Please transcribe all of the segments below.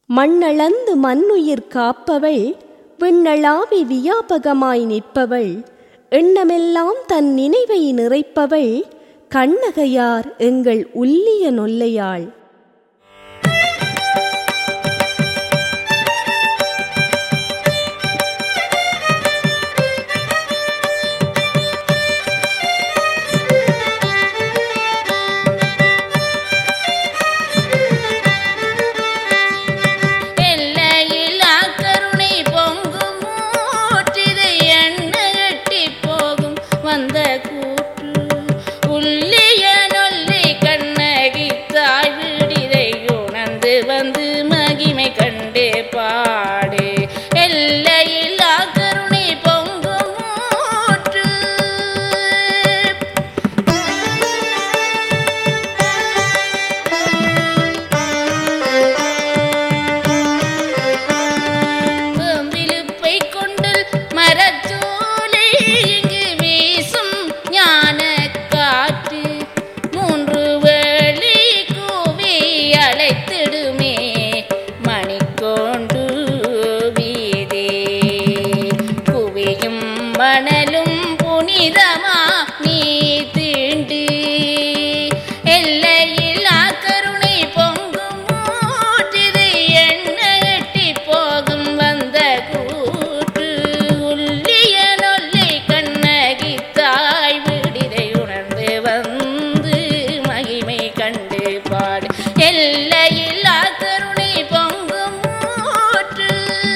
மண்ணளந்து மண்ணுயிர் காப்பவள் விண்ணளாவி வியாபகமாய் நிற்பவள் எண்ணமெல்லாம் தன் நினைவை நிறைப்பவள் கண்ணகையார் எங்கள் உள்ளிய நொல்லையாள் எல்லையில்லா கருணை பொங்கும் ஊற்றிது எண்ண கட்டி போகும் வந்த கூற்று உள்ளிய நொல்லி கண்ணகி தாய் விடிதை உணர்ந்து வந்து மகிமை கண்டு பாடு எல்லையில்லா கருணை பொங்கும் ஊற்று விழுப்பை கொண்டு மரச்சோலை இங்கு வீசும் ஞான காற்று மூன்று வேளி கூவி அழைத்திடுமே மணிக்கோண்டு வீதே குவியும் மணலும் புனிதமா நீ தீண்டு எல்லையில்லா கருணை பொங்கும் ஊற்றிது எண்ண எட்டி போகும் வந்த கூற்று உள்ளிய நொல்லை கண்ணகி தாய் விடிதை உணர்ந்து வந்து மகிமை கண்டு பாடு எல்லையில்லா கருணை பொங்கும் ஊற்று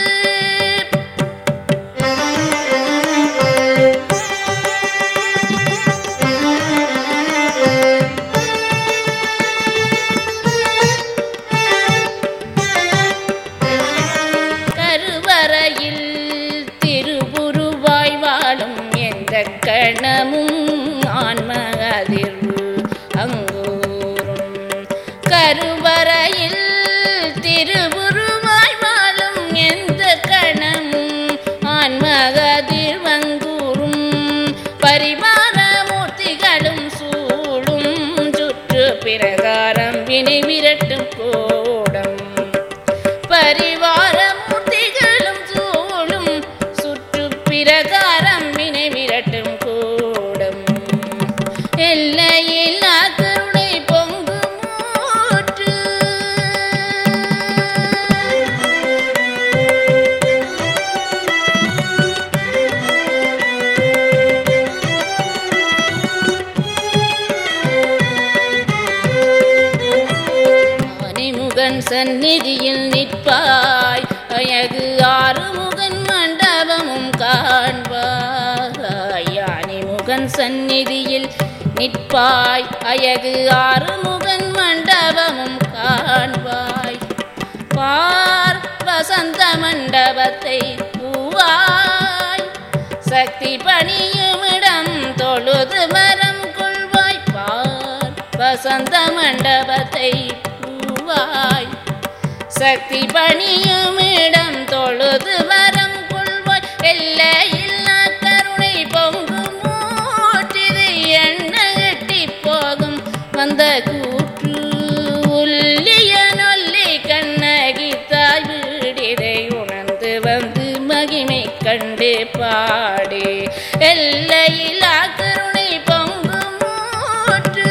கருவறையில் திருவுருவாய் வாழும் எந்த கணமும் ஆன்மகதிர்வு அங்கூரும் கருவறையில் திருவுருவாய் வாழும் எந்த கணமும் ஆன்மகதிர்வங்கூரும் பரிவார மூர்த்திகளும் சூடும் சுற்று பிரகாரம் வினை விரட்டும் கோடம் பரிவார மூர்த்திகளும் சூழும் சுற்று பிரகாரம் வினை விரட்டும் கூடம் எல்லையில்லா கருணை பொங்கும் ஊற்று மணிமுகன் சந்நிதியில் நிற்பாய் அயகு ஆறுமுகன் மண்டபமும் காண்பாய் யானிமுகன் சந்நிதியில் நிற்பாய் அயகு ஆறுமுகன் மண்டபமும் காண்பாய் பார் வசந்த மண்டபத்தை பூவாய் சக்தி பணியுமிடம் தொழுது மரம் கொள்வாய் பார் வசந்த மண்டபத்தை பூவாய் சக்தி பணியுமிடம் தொழுது வரம் கொள்வாய் எல்லையில்லா கருணை பொங்கும் ஊற்றிது எண்ண கட்டி போகும் வந்த கூற்று உள்ளிய நொல்லி கண்ணகி தாய் வீடிதை உணர்ந்து வந்து மகிமை கண்டு பாடு எல்லையில்லா கருணை பொங்கும் ஊற்று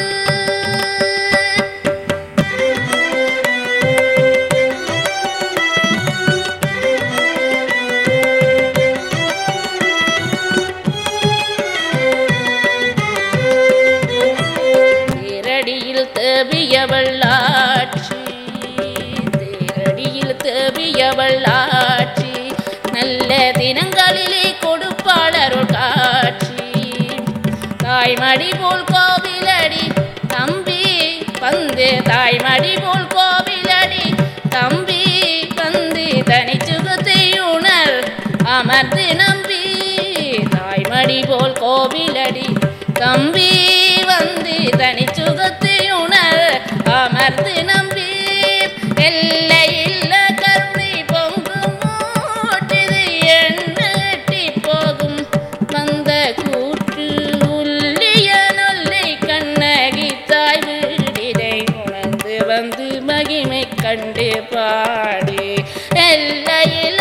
தேரடியில் தேவியவள் ஆட்சி தேரடியில் தேவியவள் ஆட்சி நல்ல தினங்களிலே கொடுப்பாளருள் காட்சி தாய்மடி போல் கோவிலடி தம்பி வந்து தாய்மடி போல் கோவிலடி தம்பி வந்து தனிச்சுகத்தை உணர் அமர்ந்து நம்பி தாய்மடி போல் கோவிலடி தம்பி வந்து தனிச்சுகத்தை உணர் அமர்ந்து நம்பி எல்லையில்ல கருணை பொங்கும் ஊற்றிது எண்ணட்டி போகும் வந்த கூற்று உள்ளிய நொல்லை கண்ணகி தாய் வீடிதை உணர்ந்து வந்து மகிமை கண்டு பாடி எல்லையில்